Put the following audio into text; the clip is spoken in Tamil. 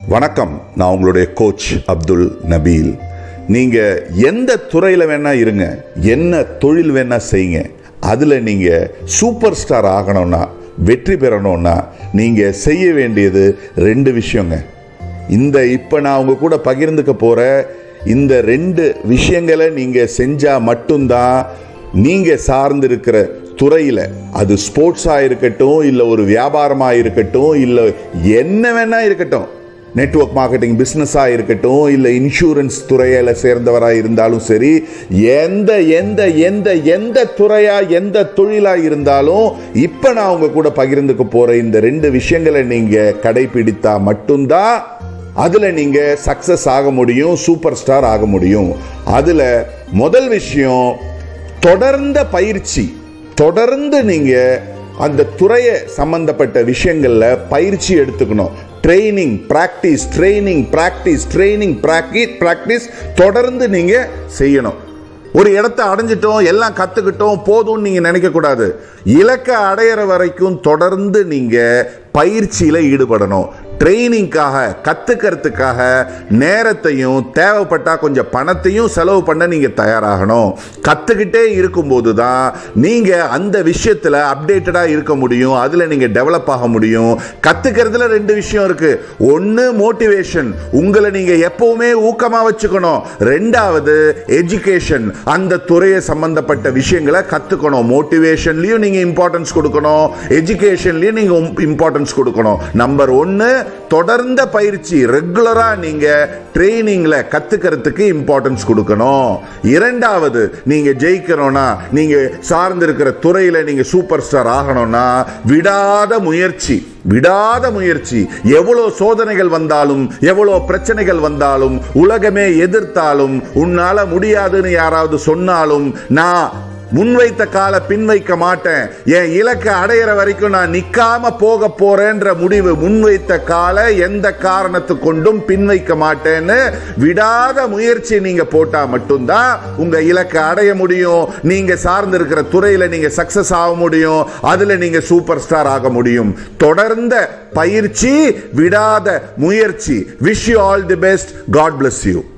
வணக்கம் நான் உங்களுடைய கோச் அப்துல் நபீல் நீங்க எந்த துறையில வேணா இருங்க என்ன தொழில் வேணா செய்யுங்க அதுல நீங்க சூப்பர் ஸ்டார் ஆகணும்னா வெற்றி பெறணும்னா நீங்க செய்ய வேண்டியது ரெண்டு விஷயங்க இந்த இப்போ நான் உங்க கூட பகிர்ந்துக்க போற இந்த ரெண்டு விஷயங்களை நீங்க செஞ்சா மட்டும்தான் நீங்க சார்ந்திருக்கிற துறையில அது ஸ்போர்ட்ஸா இருக்கட்டும் இல்ல ஒரு வியாபாரமா இருக்கட்டும் இல்ல என்ன வேணா இருக்கட்டும் நெட்வொர்க் மார்க்கெட்டிங் பிஸ்னஸாக இருக்கட்டும் இல்லை இன்சூரன்ஸ் துறையில் சேர்ந்தவராக இருந்தாலும் சரி எந்த எந்த எந்த எந்த துறையாக எந்த தொழிலாக இருந்தாலும் இப்போ நான் உங்க கூட பகிர்ந்துக்க போகிற இந்த ரெண்டு விஷயங்களை நீங்கள் கடைபிடித்தா மட்டும்தான் அதில் நீங்கள் சக்ஸஸ் ஆக முடியும் சூப்பர் ஸ்டார் ஆக முடியும் அதில் முதல் விஷயம் தொடர்ந்த பயிற்சி தொடர்ந்து நீங்கள் அந்த துறையை சம்பந்தப்பட்ட விஷயங்களில் பயிற்சி எடுத்துக்கணும் training practice training practice training practice practice தொடர்ந்து நீங்கள் செய்யணும் ஒரு இடத்த அடைஞ்சிட்டோம் எல்லாம் கற்றுக்கிட்டோம் போதும்னு நீங்கள் நினைக்கக்கூடாது இலக்கை அடையிற வரைக்கும் தொடர்ந்து நீங்கள் பயிற்சியில் ஈடுபடணும் ட்ரைனிங்காக கற்றுக்கிறதுக்காக நேரத்தையும் தேவைப்பட்டா கொஞ்சம் பணத்தையும் செலவு பண்ண நீங்கள் தயாராகணும் கற்றுக்கிட்டே இருக்கும்போது தான் நீங்கள் அந்த விஷயத்தில் அப்டேட்டடாக இருக்க முடியும் அதில் நீங்கள் டெவலப் ஆக முடியும் கற்றுக்கிறதுல ரெண்டு விஷயம் இருக்குது ஒன்று மோட்டிவேஷன் உங்களை நீங்கள் எப்பவுமே ஊக்கமாக வச்சுக்கணும் ரெண்டாவது எஜுகேஷன் அந்த துறையை சம்பந்தப்பட்ட விஷயங்களை கற்றுக்கணும் மோட்டிவேஷன்லையும் நீங்கள் இம்பார்ட்டன்ஸ் கொடுக்கணும் எஜுகேஷன்லையும் நீங்கள் இம்பார்ட்டன்ஸ் கொடுக்கணும் நம்பர் ஒன்று தொடர்ந்த பயிற்சி ரெகுலரா நீங்க ட்ரைனிங்ல கத்துக்கிறதுக்கு இம்பார்ட்டன்ஸ் கொடுக்கணும் இரண்டாவது நீங்க ஜெயிக்கணும்னா நீங்க சார்ந்திருக்கிற துறையில நீங்க சூப்பர் ஸ்டார் ஆகணும்னா விடாத முயற்சி விடாத முயற்சி எவ்வளவு சோதனைகள் வந்தாலும் எவ்வளவு பிரச்சனைகள் வந்தாலும் உலகமே எதிர்த்தாலும் உன்னால முடியாதுன்னு யாராவது சொன்னாலும் நான் முன்வைத்த கால பின் வைக்க மாட்டேன் என் இலக்கை அடையிற வரைக்கும் நான் நிக்காம போக போறேன்ற முடிவு முன்வைத்த கால எந்த காரணத்து கொண்டும் பின் வைக்க மாட்டேன்னு விடாத முயற்சி நீங்க போட்டா மட்டும்தான் உங்க இலக்கை அடைய முடியும் நீங்க சார்ந்து இருக்கிற துறையில நீங்க சக்சஸ் ஆக முடியும் அதுல நீங்க சூப்பர் ஸ்டார் ஆக முடியும் தொடர்ந்த பயிற்சி விடாத முயற்சி wish you all the best God bless you